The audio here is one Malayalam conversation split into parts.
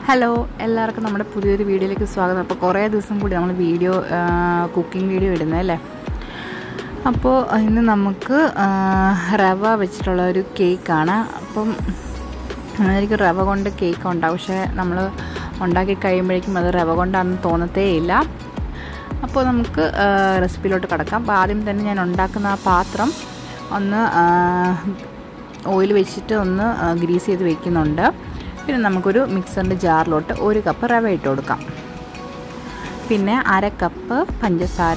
ഹലോ എല്ലാവർക്കും നമ്മുടെ പുതിയൊരു വീഡിയോയിലേക്ക് സ്വാഗതം അപ്പോൾ കുറേ ദിവസം കൂടി നമ്മൾ വീഡിയോ കുക്കിംഗ് വീഡിയോ ഇടുന്നത് അല്ലേ അപ്പോൾ ഇന്ന് നമുക്ക് ആ, റവ വെച്ചിട്ടുള്ള ഒരു കേക്കാണ് അപ്പം എനിക്ക് റവ കൊണ്ട് കേക്ക് ഉണ്ടാവും പക്ഷേ നമ്മൾ ഉണ്ടാക്കി കഴിയുമ്പോഴേക്കും അത് റവ കൊണ്ടാണെന്ന് തോന്നത്തേ ഇല്ല അപ്പോൾ നമുക്ക് ആ, റെസിപ്പിയിലോട്ട് കിടക്കാം അപ്പോൾ ആദ്യം തന്നെ ഞാൻ ഉണ്ടാക്കുന്ന ആ പാത്രം ഒന്ന് ഓയിൽ വെച്ചിട്ട് ഒന്ന് ഗ്രീസ് ചെയ്ത് വെക്കുന്നുണ്ട് പിന്നെ നമുക്കൊരു മിക്സറിൻ്റെ ജാറിലോട്ട് ഒരു കപ്പ് റവ ഇട്ട് കൊടുക്കാം പിന്നെ അര കപ്പ് പഞ്ചസാര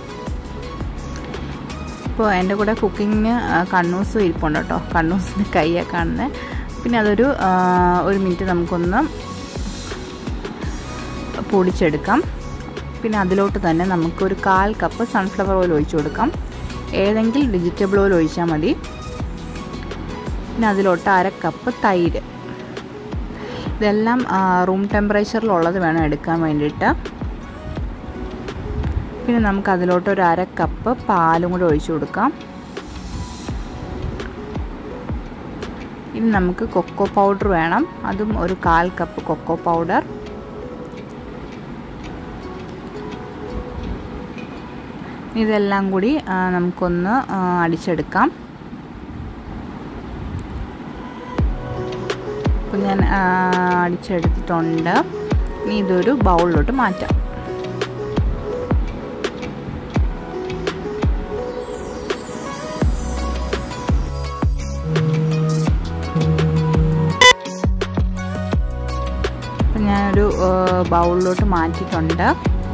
ഇപ്പോൾ എൻ്റെ കൂടെ കുക്കിങ്ങിന് കണ്ണൂസ് ഇരിപ്പുണ്ട് കേട്ടോ കണ്ണൂസിൻ്റെ കൈയാണ് കാണുന്നത് പിന്നെ അതൊരു ആ, ഒരു മിനിറ്റ് നമുക്കൊന്ന് പൊടിച്ചെടുക്കാം പിന്നെ അതിലോട്ട് തന്നെ നമുക്കൊരു കാൽ കപ്പ് സൺഫ്ലവർ ഓയിൽ ഒഴിച്ചു കൊടുക്കാം ഏതെങ്കിലും വെജിറ്റബിൾ ഓയിൽ ഒഴിച്ചാൽ മതി പിന്നെ അതിലോട്ട് അര കപ്പ് തൈര് ഇതെല്ലാം റൂം ടെമ്പറേച്ചറിലുള്ളത് വേണം എടുക്കാൻ വേണ്ടിയിട്ട് പിന്നെ നമുക്ക് അതിലോട്ട് ഒരു അര കപ്പ് പാലും കൂടെ ഒഴിച്ചു കൊടുക്കാം ഇനി നമുക്ക് കൊക്കോ പൗഡർ വേണം അതും ഒരു കാൽ കപ്പ് കൊക്കോ പൗഡർ ഇതെല്ലാം കൂടി ആ, നമുക്കൊന്ന് ആ, അടിച്ചെടുക്കാം അപ്പം ഞാൻ ആ, അടിച്ചെടുത്തിട്ടുണ്ട് ഇനി ഇതൊരു ബൗളിലോട്ട് മാറ്റാം അപ്പം ഞാനൊരു ബൗളിലോട്ട് മാറ്റിയിട്ടുണ്ട്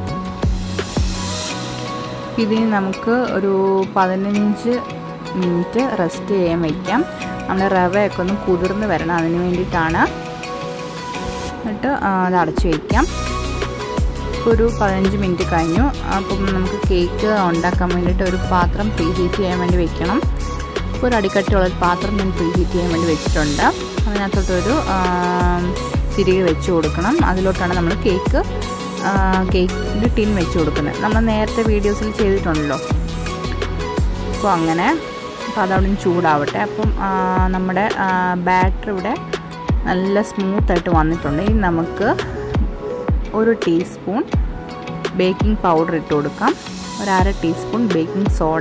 ഇതിന് നമുക്ക് ഒരു പതിനഞ്ച് മിനിറ്റ് റെസ്റ്റ് ചെയ്യാൻ വയ്ക്കാം നമ്മുടെ റവയൊക്കെ ഒന്ന് കുതിർന്ന് വരണം അതിന് വേണ്ടിയിട്ടാണ് എന്നിട്ട് അത് അടച്ചു വയ്ക്കാം ഒരു പതിനഞ്ച് മിനിറ്റ് കഴിഞ്ഞു അപ്പം നമുക്ക് കേക്ക് ഉണ്ടാക്കാൻ വേണ്ടിയിട്ട് ഒരു പാത്രം പ്രീ ഹീറ്റ് ചെയ്യാൻ വേണ്ടി വെക്കണം ഒരു അടിക്കട്ടിയുള്ള ഒരു പാത്രം ഞാൻ പ്രീ ഹീറ്റ് ചെയ്യാൻ വേണ്ടി വെച്ചിട്ടുണ്ട് അതിനകത്തോട്ടൊരു തിരികെ വെച്ച് കൊടുക്കണം അതിലോട്ടാണ് നമ്മൾ കേക്ക് കേക്കിൻ്റെ ടിൻ വെച്ച് കൊടുക്കുന്നത് നമ്മൾ നേരത്തെ വീഡിയോസിൽ ചെയ്തിട്ടുണ്ടല്ലോ അപ്പോൾ അങ്ങനെ അപ്പോൾ അതവിടെ നിന്ന് ചൂടാവട്ടെ അപ്പം നമ്മുടെ ബാറ്റർ ഇവിടെ നല്ല സ്മൂത്തായിട്ട് വന്നിട്ടുണ്ട് ഇനി നമുക്ക് ഒരു ടീസ്പൂൺ ബേക്കിംഗ് പൗഡർ ഇട്ട് കൊടുക്കാം ഒരു അര ടീസ്പൂൺ ബേക്കിംഗ് സോഡ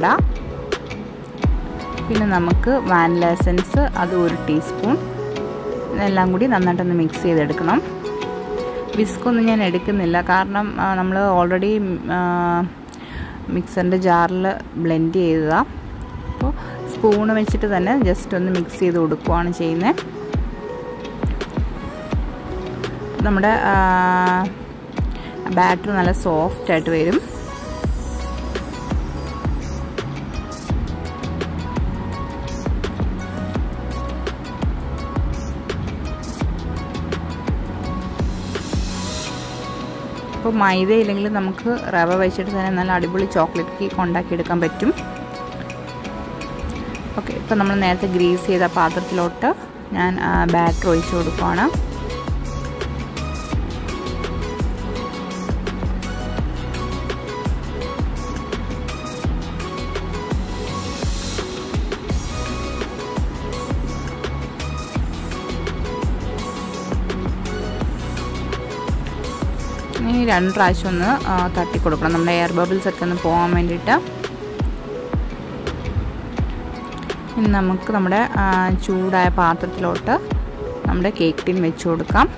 പിന്നെ നമുക്ക് വാനില എസൻസ് അത് ഒരു ടീസ്പൂൺ ഇതെല്ലാം കൂടി നന്നായിട്ടൊന്ന് മിക്സ് ചെയ്തെടുക്കണം വിസ്കൊന്നും ഞാൻ എടുക്കുന്നില്ല കാരണം നമ്മൾ ഓൾറെഡി മിക്സറിൻ്റെ ജാറിൽ ബ്ലെൻഡ് ചെയ്തതാണ് അപ്പോൾ സ്പൂണ് വെച്ചിട്ട് തന്നെ ജസ്റ്റ് ഒന്ന് മിക്സ് ചെയ്ത് കൊടുക്കുകയാണ് ചെയ്യുന്നത് നമ്മുടെ ബാറ്റർ നല്ല സോഫ്റ്റ് ആയിട്ട് വരും ഇപ്പോൾ മൈദ ഇല്ലെങ്കിൽ നമുക്ക് റവ വെച്ചിട്ട് തന്നെ നല്ല അടിപൊളി ചോക്ലേറ്റ് കേക്ക് ഉണ്ടാക്കിയെടുക്കാൻ പറ്റും ഓക്കെ ഇപ്പോൾ നമ്മൾ നേരത്തെ ഗ്രീസ് ചെയ്ത പാത്രത്തിലോട്ട് ഞാൻ ബാറ്റർ ഒഴിച്ചു കൊടുക്കുകയാണ് ഇനി രണ്ട് പ്രാവശ്യം ഒന്ന് തട്ടി കൊടുക്കണം നമ്മുടെ എയർ ബബിൾസ് ഒക്കെ ഒന്ന് പോകാൻ വേണ്ടിയിട്ട് ഇനി നമുക്ക് നമ്മുടെ ചൂടായ പാത്രത്തിലോട്ട് നമ്മുടെ കേക്ക് ടിൻ വെച്ച് കൊടുക്കാം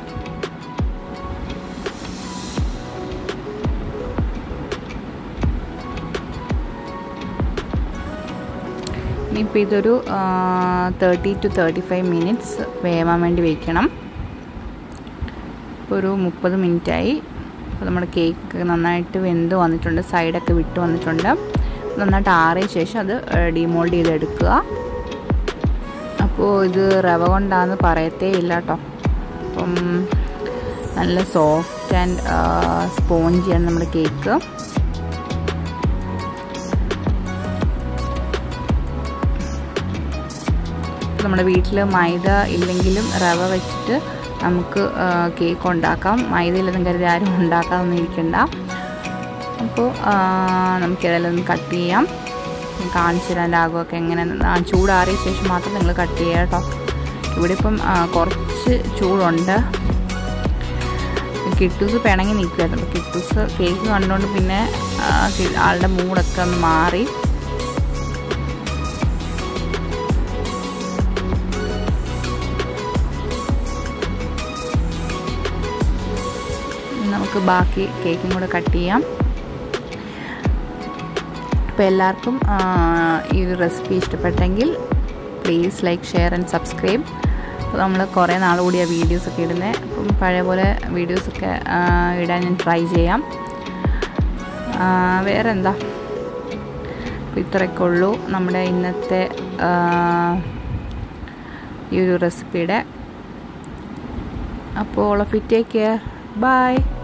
ഇനിയിപ്പോൾ ഇതൊരു thirty two thirty five minutes വേവാൻ വേണ്ടി വെക്കണം ഇപ്പോൾ ഒരു മുപ്പത് മിനിറ്റായി അപ്പോൾ നമ്മുടെ കേക്ക് നന്നായിട്ട് വെന്ത് വന്നിട്ടുണ്ട് സൈഡൊക്കെ വിട്ട് വന്നിട്ടുണ്ട് നന്നായിട്ട് ആറിയ ശേഷം അത് ഡിമോൾഡ് ചെയ്തെടുക്കുക അപ്പോൾ ഇത് റവ കൊണ്ടാന്ന് പറയത്തേ ഇല്ല കേട്ടോ അപ്പം നല്ല സോഫ്റ്റ് ആൻഡ് സ്പോഞ്ചിയാണ് നമ്മുടെ കേക്ക് നമ്മുടെ വീട്ടിൽ മൈദ ഇല്ലെങ്കിലും റവ വെച്ചിട്ട് നമുക്ക് കേക്ക് ഉണ്ടാക്കാം മൈദയിലൊന്നും കരുതി ആരും ഉണ്ടാക്കാതൊന്നും ഇരിക്കണ്ട അപ്പോൾ നമുക്കിതെല്ലാം ഒന്ന് കട്ട് ചെയ്യാം കാണിച്ചു തരാൻ രാഗമൊക്കെ എങ്ങനെ ചൂടാറിയ ശേഷം മാത്രം നിങ്ങൾ കട്ട് ചെയ്യുക കേട്ടോ ഇവിടെ ഇപ്പം കുറച്ച് ചൂടുണ്ട് കിട്ടൂസ് പിണങ്ങി നിൽക്കുമായിരുന്നു അപ്പോൾ കിട്ടൂസ് കേക്ക് കണ്ടുകൊണ്ട് പിന്നെ ആ, കി- ആളുടെ മൂഡൊക്കെ ഒന്ന് മാറി ഇനി നമുക്ക് ബാക്കി കേക്കും കൂടെ കട്ട് ചെയ്യാം അപ്പോൾ എല്ലാവർക്കും ആ, ഈ ഒരു റെസിപ്പി ഇഷ്ടപ്പെട്ടെങ്കിൽ please like share and subscribe അപ്പോൾ നമ്മൾ കുറേ നാൾ കൂടിയാണ് വീഡിയോസൊക്കെ ഇടുന്നത് അപ്പം പഴയ പോലെ വീഡിയോസൊക്കെ ആ, ഇടാൻ ഞാൻ ട്രൈ ചെയ്യാം ആ, വേറെ എന്താ അപ്പോൾ ഇത്രയൊക്കെ ഉള്ളൂ നമ്മുടെ ഇന്നത്തെ ആ, ഈ ഒരു റെസിപ്പിയുടെ അപ്പോൾ all of it take care by